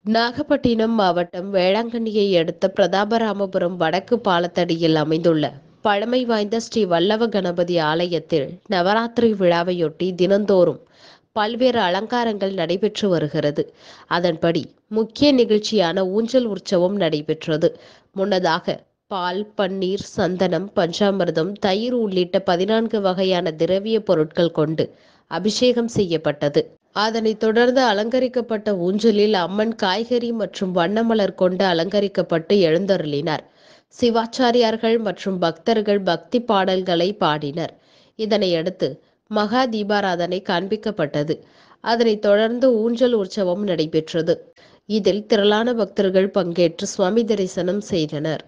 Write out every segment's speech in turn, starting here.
நாகப்பட்டினம் மாவட்டம் வேளாங்கண்ணியை அடுத்த பிரதாபராமபுரம் வடக்கு பாலத்தடியில் அமைந்துள்ள பழமை வாய்ந்த ஸ்ரீ வல்லவ கணபதி ஆலயத்தில் நவராத்திரி விழாவையொட்டி தினந்தோறும் பல்வேறு அலங்காரங்கள் நடைபெற்று வருகிறது அதன்படி முக்கிய நிகழ்ச்சியான ஊஞ்சல் உற்சவம் நடைபெற்றது முன்னதாக பால் பன்னீர் சந்தனம் பஞ்சாமிர்தம் தயிர் உள்ளிட்ட பதினான்கு வகையான திரவிய பொருட்கள் கொண்டு அபிஷேகம் செய்யப்பட்டது அதனைத் தொடர்ந்து அலங்கரிக்கப்பட்ட ஊஞ்சலில் அம்மன் காய்கறி மற்றும் வண்ணமலர் கொண்டு அலங்கரிக்கப்பட்டு எழுந்தருளினார் சிவாச்சாரியார்கள் மற்றும் பக்தர்கள் பக்தி பாடல்களை பாடினர் இதனையடுத்து மகா தீபாராதனை காண்பிக்கப்பட்டது அதனைத் தொடர்ந்து ஊஞ்சல் உற்சவம் நடைபெற்றது இதில் திரளான பக்தர்கள் பங்கேற்று சுவாமி தரிசனம் செய்தனர்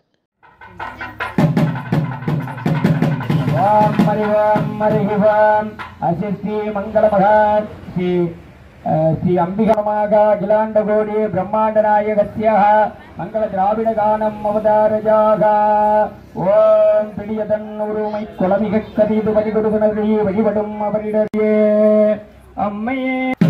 ஓம் ஹரி ஓம் ஹரி ஓம் அசி ஸ்ரீ மங்களமகான் ஸ்ரீ அஹ், ஸ்ரீ அம்பிகமாக அகிலாண்டகோடி பிரம்மாண்ட நாயகஸ்ய மங்கள திராவிட கானம் அவதாரஜாக ஓம் பிடியதன் உருமை குலமிக கதிது வழிபடுகுணர்களை வழிபடும் அவரிடையே அம்மையே